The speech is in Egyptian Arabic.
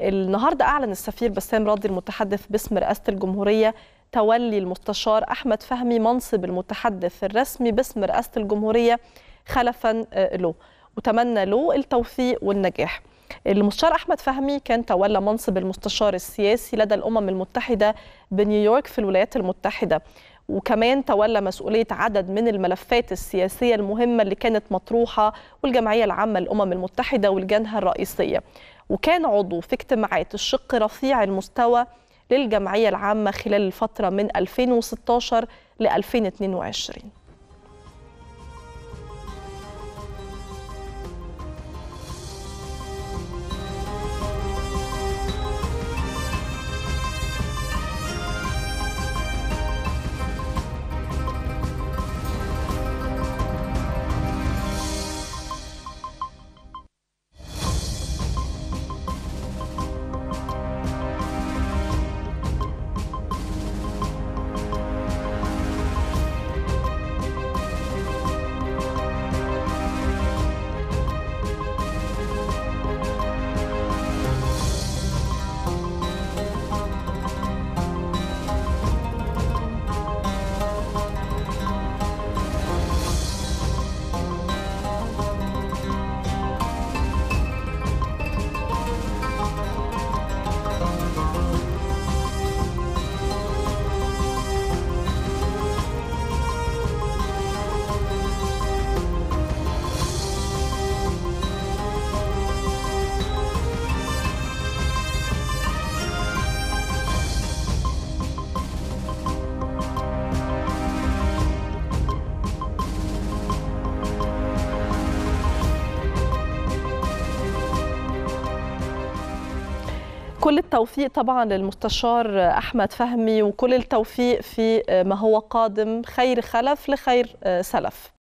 النهارده اعلن السفير بسام راضي المتحدث باسم رئاسه الجمهوريه تولي المستشار احمد فهمي منصب المتحدث الرسمي باسم رئاسه الجمهوريه خلفا له وتمنى له التوفيق والنجاح المستشار احمد فهمي كان تولى منصب المستشار السياسي لدى الامم المتحده بنيويورك في الولايات المتحده وكمان تولى مسؤوليه عدد من الملفات السياسيه المهمه اللي كانت مطروحه والجمعيه العامه للامم المتحده ولجانها الرئيسيه وكان عضو في اجتماعات الشق رفيع المستوى للجمعيه العامه خلال الفتره من 2016 ل 2022 كل التوفيق طبعا للمستشار احمد فهمي وكل التوفيق في ما هو قادم خير خلف لخير سلف